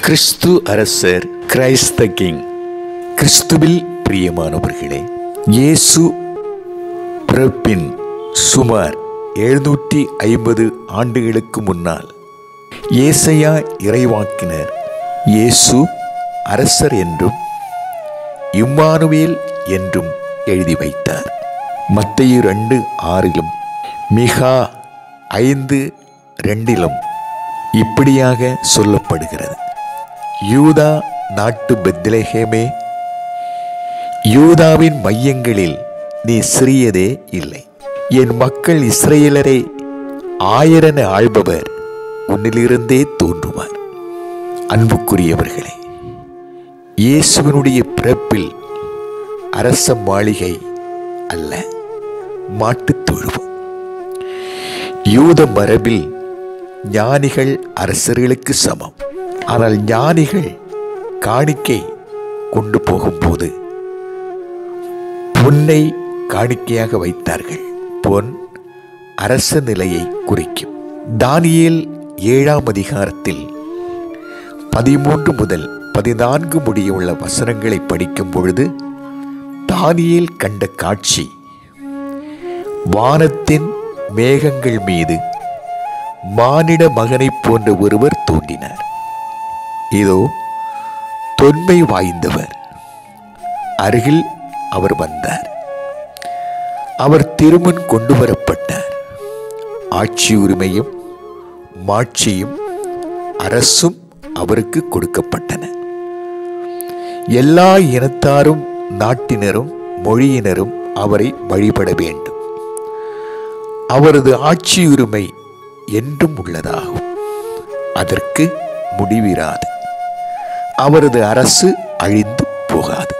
கிறிஸ்து அரசர் கிரைஸ்த கிங் கிறிஸ்துவில் பிரியமானவர்களே இயேசு பிறப்பின் சுமார் எழுநூற்றி ஐம்பது ஆண்டுகளுக்கு முன்னால் ஏசையா இறைவாக்கினர் இயேசு அரசர் என்றும் இம்மானுவேல் என்றும் எழுதி வைத்தார் மத்தையு ரெண்டு ஆறிலும் மிகா ஐந்து ரெண்டிலும் இப்படியாக சொல்லப்படுகிறது யூதா நாட்டு பெத்லஹேமே யூதாவின் மையங்களில் நீ சிறியதே இல்லை என் மக்கள் இஸ்ரேலரை ஆயிரன ஆள்பவர் உன்னிலிருந்தே தோன்றுவார் அன்புக்குரியவர்களே இயேசுவனுடைய பிறப்பில் அரச மாளிகை அல்ல மாட்டுத் தொழுவம் யூத மரபில் ஞானிகள் அரசர்களுக்கு சமம் ஆனால் ஞானிகள் காணிக்கை கொண்டு போகும்போது பொன்னை காணிக்கையாக வைத்தார்கள் பொன் அரச நிலையை குறிக்கும் தானியேல் ஏழாம் அதிகாரத்தில் பதிமூன்று முதல் பதினான்கு முடியுள்ள வசனங்களை படிக்கும் பொழுது தானியேல் கண்ட காட்சி வானத்தின் மேகங்கள் மீது மானிட மகனைப் போன்ற ஒருவர் தோன்றினார் இதோ தொன்மை வாய்ந்தவர் அருகில் அவர் வந்தார் அவர் திருமண் கொண்டு வரப்பட்டார் ஆட்சி உரிமையும் மாட்சியும் அரசும் அவருக்கு கொடுக்கப்பட்டன எல்லா இனத்தாரும் நாட்டினரும் மொழியினரும் அவரை வழிபட வேண்டும் அவரது ஆட்சி உரிமை என்றும் உள்ளதாகும் அதற்கு முடிவிராது அவரது அரசு அழிந்து போகாது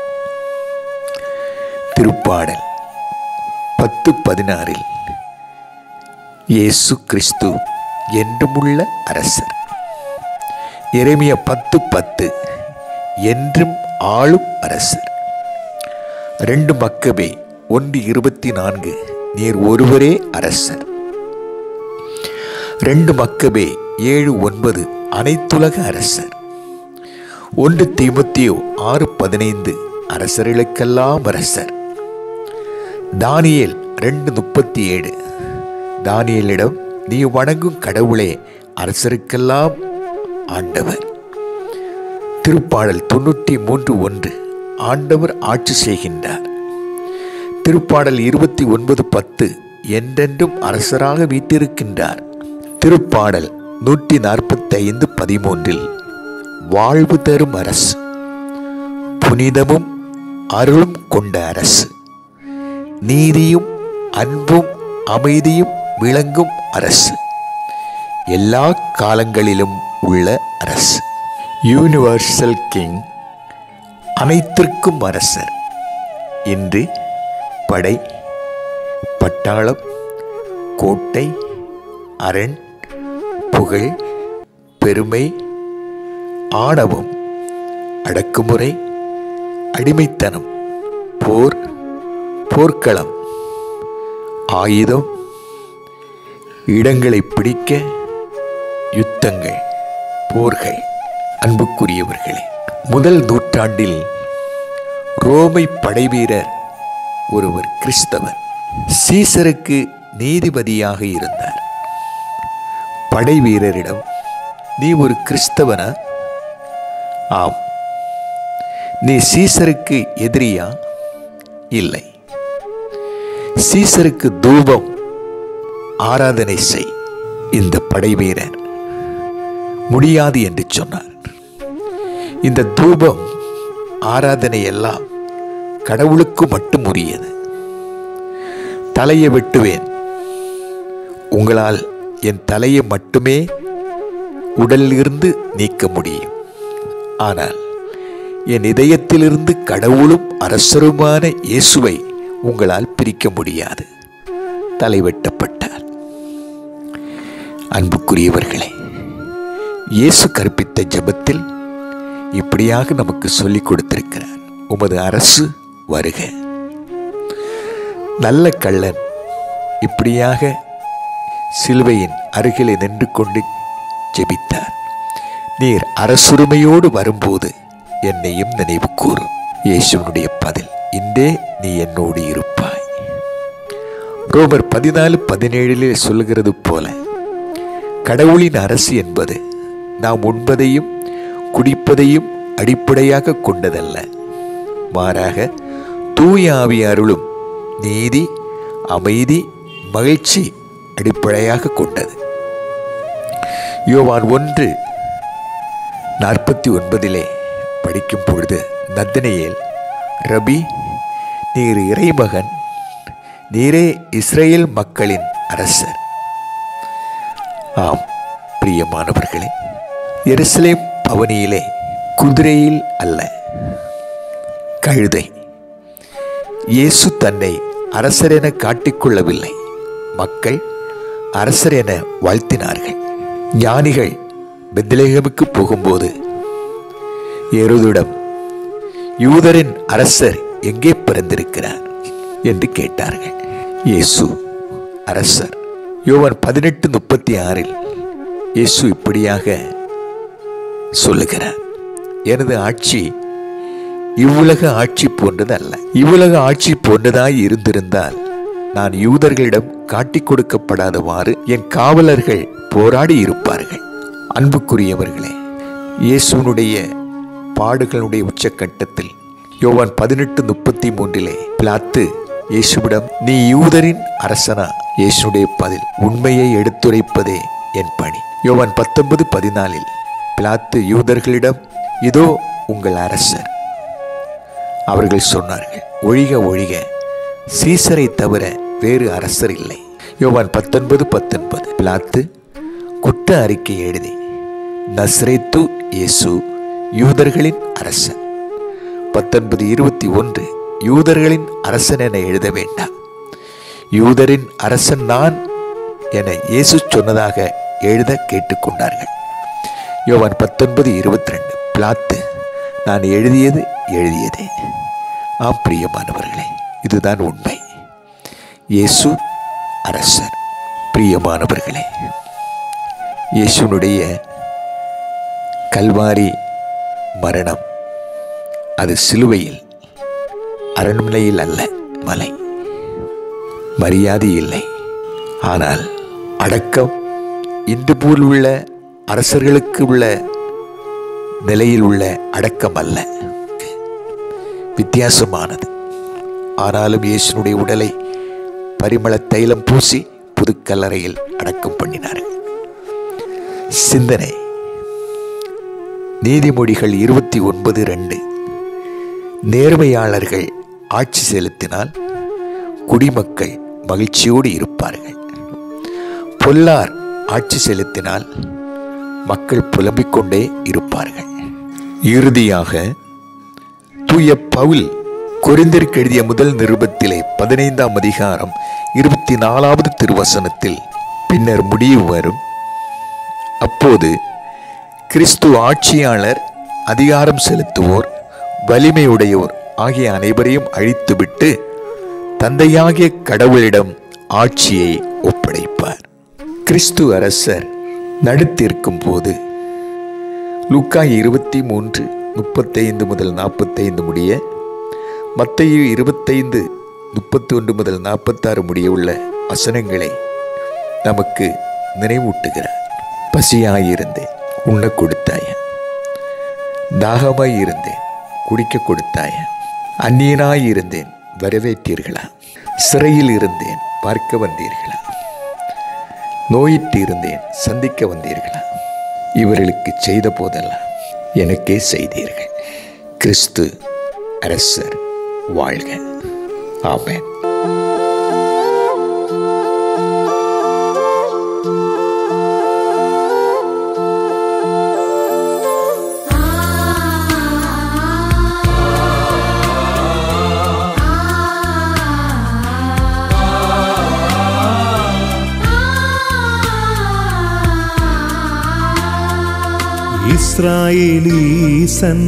திருப்பாடல் பத்து பதினாறில் இயேசு கிறிஸ்து என்றுமுள்ள அரசர் எரேமியா பத்து பத்து என்றும் ஆளும் அரசர் ரெண்டு மக்கபே ஒன்று இருபத்தி நான்கு நீர் ஒருவரே அரசர் ரெண்டு மக்கபே ஏழு ஒன்பது அனைத்துலக அரசர் ஒன்று தீமத்தியோ ஆறு பதினைந்து அரசர்களுக்கெல்லாம் அரசர் தானியேல் ரெண்டு முப்பத்தி ஏழு தானியேலிடம் நீ வணங்கும் கடவுளே அரசருக்கெல்லாம் ஆண்டவர் திருப்பாடல் தொண்ணூற்றி மூன்று ஒன்று ஆண்டவர் ஆட்சி செய்கின்றார் திருப்பாடல் இருபத்தி ஒன்பது பத்து என்றென்றும் அரசராக வீட்டிருக்கின்றார் திருப்பாடல் நூற்றி நாற்பத்தி ஐந்து பதிமூன்றில் வாழ்வு தரும் அரசு புனிதமும் அருளும் கொண்ட அரசு நீதியும் அன்பும் அமைதியும் விளங்கும் அரசு எல்லா காலங்களிலும் உள்ள அரசு யூனிவர்சல் கிங் அனைத்திற்கும் அரசர் இன்று படை பட்டாளம் கோட்டை அரண் புகழ் பெருமை ஆணவம் அடக்குமுறை அடிமைத்தனம் போர் போர்க்களம் ஆயுதம் இடங்களை பிடிக்க யுத்தங்கள் போர்கள் அன்புக்குரியவர்களே முதல் நூற்றாண்டில் ரோமை படைவீரர் ஒருவர் கிறிஸ்தவர் சீசருக்கு நீதிபதியாக இருந்தார் படை வீரரிடம் நீ ஒரு கிறிஸ்தவனா ஆம் நீ சீசருக்கு எதிரியா இல்லை சீசருக்கு தூபம் ஆராதனை செய் இந்த படை வீரர் முடியாது என்று சொன்னார் இந்த தூபம் ஆராதனை எல்லாம் கடவுளுக்கு மட்டும் உரியது தலையை வெட்டுவேன் உங்களால் என் தலையை மட்டுமே உடலிலிருந்து நீக்க முடியும் ஆனால் என் இதயத்திலிருந்து கடவுளும் அரசருமான இயேசுவை உங்களால் பிரிக்க முடியாது தலை வெட்டப்பட்டார் அன்புக்குரியவர்களே இயேசு கற்பித்த ஜெபத்தில் இப்படியாக நமக்கு சொல்லிக் கொடுத்திருக்கிறார் உமது அரசு வருக நல்ல கள்ளன் இப்படியாக சிலுவையின் அருகிலே நின்று கொண்டு ஜெபித்தார் நீர் அரசுரிமையோடு வரும்போது என்னையும் நினைவு கூறும் இயேசுனுடைய பதில் இன்றே நீ என்னோடு இருப்பாய் ரோமர் பதினாலு பதினேழிலே சொல்லுகிறது போல கடவுளின் அரசு என்பது நாம் உண்பதையும் குடிப்பதையும் அடிப்படையாக கொண்டதல்ல மாறாக தூய ஆவி அருளும் நீதி அமைதி மகிழ்ச்சி அடிப்படையாக கொண்டது யோவான் ஒன்று நாற்பத்தி ஒன்பதிலே படிக்கும் பொழுது நத்தனையேல் ரபி நீர் இறைமகன் நீரே இஸ்ரேல் மக்களின் அரசர் ஆம் பிரியமானவர்களே எருசலேம் பவனியிலே குதிரையில் அல்ல கழுதை இயேசு தன்னை அரசர் என காட்டிக்கொள்ளவில்லை மக்கள் அரசர் என வாழ்த்தினார்கள் ஞானிகள் பெத்லேகமுக்கு போகும்போது எருதிடம் யூதரின் அரசர் எங்கே பிறந்திருக்கிறார் என்று கேட்டார்கள் இயேசு அரசர் யோவான் பதினெட்டு முப்பத்தி ஆறில் இயேசு இப்படியாக சொல்லுகிறார் எனது ஆட்சி இவ்வுலக ஆட்சி போன்றது அல்ல இவ்வுலக ஆட்சி போன்றதாய் இருந்திருந்தால் நான் யூதர்களிடம் காட்டிக் கொடுக்கப்படாதவாறு என் காவலர்கள் போராடி இருப்பார்கள் அன்புக்குரியவர்களே இயேசுனுடைய பாடுகளுடைய உச்சக்கட்டத்தில் யோவான் பதினெட்டு முப்பத்தி மூன்றிலே பிளாத்து இயேசுவிடம் நீ யூதரின் அரசனா இயேசுடைய பதில் உண்மையை எடுத்துரைப்பதே என் பணி யோவான் பத்தொன்பது பதினாலில் பிளாத்து யூதர்களிடம் இதோ உங்கள் அரசர் அவர்கள் சொன்னார்கள் ஒழிக ஒழிக சீசரை தவிர வேறு அரசர் இல்லை யோவான் பத்தொன்பது பத்தொன்பது பிளாத்து குற்ற அறிக்கை எழுதி நஸ்ரேத்து இயேசு யூதர்களின் அரசன் பத்தொன்பது இருபத்தி ஒன்று யூதர்களின் அரசன் என எழுத வேண்டாம் யூதரின் அரசன் நான் என இயேசு சொன்னதாக எழுத கேட்டுக்கொண்டார்கள் யோவான் பத்தொன்பது இருபத்தி ரெண்டு பிளாத்து நான் எழுதியது எழுதியதே ஆம் பிரியமானவர்களே இதுதான் உண்மை இயேசு அரசர் பிரியமானவர்களே இயேசுனுடைய கல்வாரி மரணம் அது சிலுவையில் அரண்மனையில் அல்ல மலை மரியாதை இல்லை ஆனால் அடக்கம் இன்று போல் உள்ள அரசர்களுக்கு உள்ள நிலையில் உள்ள அடக்கம் அல்ல வித்தியாசமானது ஆனாலும் இயேசுனுடைய உடலை பரிமள தைலம் பூசி புதுக்கல்லறையில் அடக்கம் பண்ணினார்கள் சிந்தனை நீதிமொழிகள் இருபத்தி ஒன்பது ரெண்டு நேர்மையாளர்கள் ஆட்சி செலுத்தினால் குடிமக்கள் மகிழ்ச்சியோடு இருப்பார்கள் பொல்லார் ஆட்சி செலுத்தினால் மக்கள் புலம்பிக் கொண்டே இருப்பார்கள் இறுதியாக தூய பவுல் கொரிந்திற்கு எழுதிய முதல் நிருபத்திலே பதினைந்தாம் அதிகாரம் இருபத்தி நாலாவது திருவசனத்தில் பின்னர் முடிவு வரும் அப்போது கிறிஸ்து ஆட்சியாளர் அதிகாரம் செலுத்துவோர் வலிமையுடையோர் ஆகிய அனைவரையும் அழித்துவிட்டு தந்தையாகிய கடவுளிடம் ஆட்சியை ஒப்படைப்பார் கிறிஸ்து அரசர் நடுத்திருக்கும் போது லுக்கா இருபத்தி மூன்று முப்பத்தைந்து முதல் நாற்பத்தைந்து முடிய மத்தையு இருபத்தைந்து முப்பத்தி ஒன்று முதல் நாற்பத்தாறு முடிய உள்ள வசனங்களை நமக்கு நினைவூட்டுகிறார் பசியாயிருந்தேன் உண்ண கொடுத்தாய தாகமாய் இருந்தேன் குடிக்க கொடுத்தாய அந்நியனாய் இருந்தேன் வரவேற்றீர்களா சிறையில் இருந்தேன் பார்க்க வந்தீர்களா நோயிட்டு இருந்தேன் சந்திக்க வந்தீர்களா இவர்களுக்கு செய்த போதெல்லாம் எனக்கே செய்தீர்கள் கிறிஸ்து அரசர் வாழ்க ஆமென் இஸ்ராயேலீசன்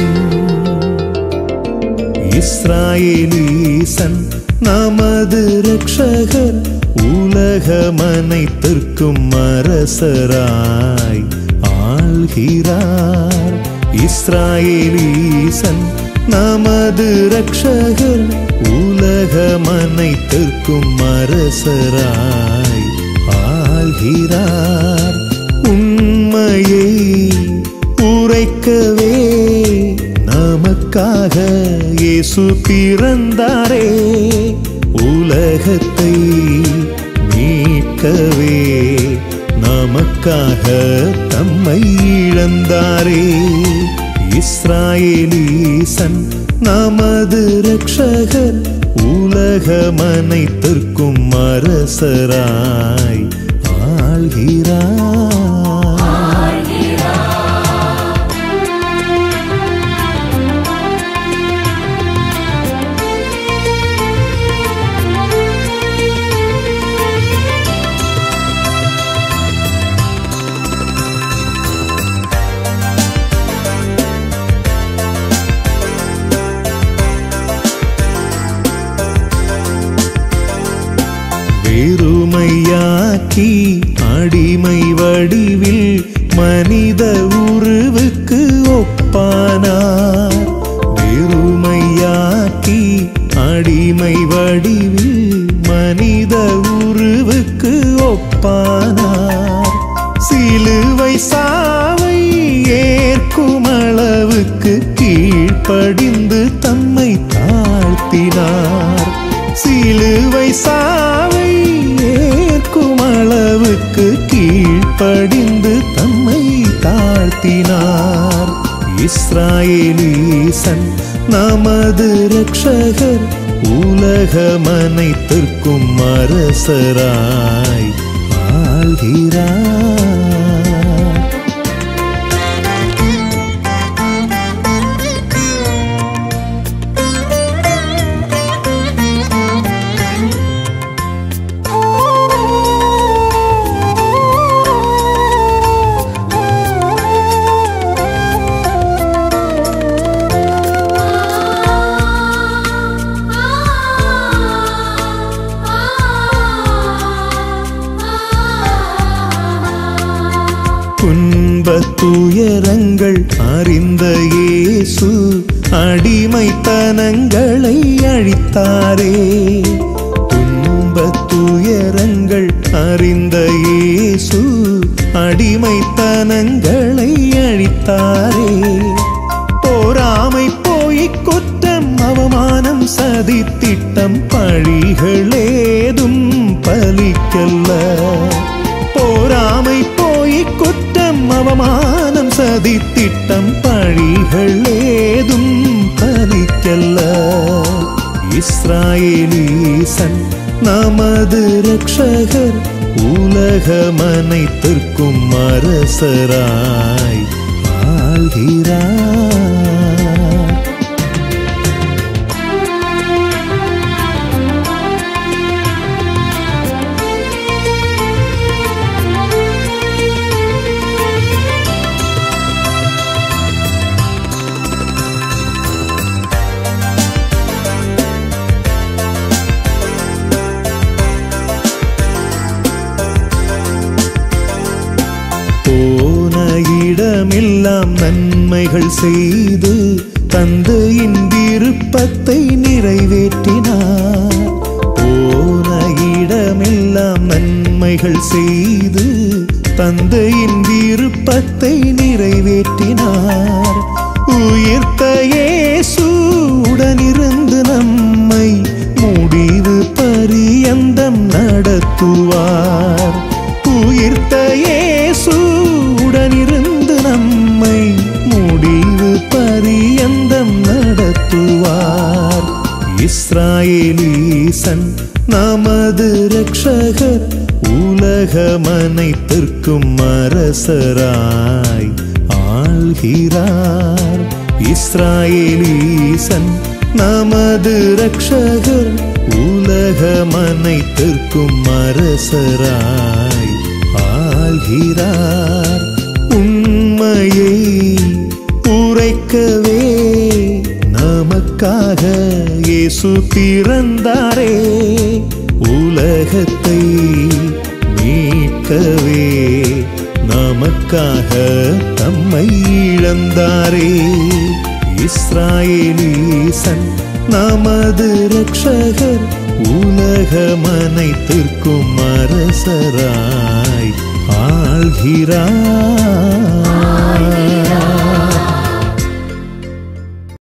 இஸ்ராயேலீசன் நமது ரட்சகர் உலகமனைத்திற்கும் அரசராய் ஆள்கிறார் இஸ்ராயேலீசன் நமது ரட்சகர் உலகம் அனைத்திற்கும் அரசராய் ஆள்கிறார் உண்மையை உரைக்கவே நமக்காக இயேசு பிறந்தாரே உலகத்தை மீட்கவே நமக்காக தம்மை இழந்தாரே இஸ்ராயேலீசன் நமது ரட்சகர் உலகம் அனைத்திற்கும் அரசராய் ஆள்கிறார் வெறுமையாக்கி அடிமை வடிவில் மனித உருவுக்கு ஒப்பானார் வெறுமையாக்கி அடிமை வடிவில் மனித உருவுக்கு ஒப்பானார் சிலுவை சாவை ஏற்கும் அளவுக்கு கீழ்ப்படிந்து தம்மை தாழ்த்தினார் சிலுவை சாவை ஏற்கும் அளவுக்கு கீழ்ப்படிந்து தம்மை தாழ்த்தினார் இஸ்ராயேலீசன் நமது ரட்சகர் உலகம் அனைத்திற்கும் அரசராய் ஆள்கிறார் துன்பத் துயரங்கள் அறிந்த இயேசு அடிமைத்தனங்களை அழித்தாரே துன்பத் துயரங்கள் அறிந்த இயேசு அடிமைத்தனங்களை அழித்தாரே போராமை போய் குற்றம் அவமானம் சதி திட்டம் பழிகளேதும் பலிக்கல்ல போராமை போய் குற்றம் அவமானம் சதி திட்டம் பழிகள் ஏதும் பலிக்கல்ல இஸ்ராயேலீசன் நமது ரட்சகர் உலகம் அனைத்திற்கும் அரசராய் ஆள்கிறார் போன இடமெல்லாம் நன்மைகள் செய்து தந்தையின் விருப்பத்தை நிறைவேற்றினார் போன இடமெல்லாம் நன்மைகள் செய்து தந்தையின் விருப்பத்தை நிறைவேற்றினார் உயிர்த்த இயேசு உடனிருந்து நம்மை முடிவு பரியந்தம் நடத்துவார் உயிர்த்த இயேசு உடனிருந்து நம்மை முடிவு பரியந்தம் நடத்துவார் இஸ்ராயேலீசன் நமது ரட்சகர் உலகம் அனைத்திற்கும் அரசராய் ஆள்கிறார் இஸ்ராயேலீசன் நமது ரட்சகர் உலகம் அனைத்திற்கும் அரசராய் ஆள்கிறார் உண்மையை உரைக்கவே நமக்காக இயேசு பிறந்தாரே உலகத்தை மீட்கவே நமக்காக நமக்காக தம்மை இழந்தாரே இஸ்ராயேலீசன் நமது ரட்சகர் உலகமனைத்திற்கும் அரசராய் ஆள்கிறார்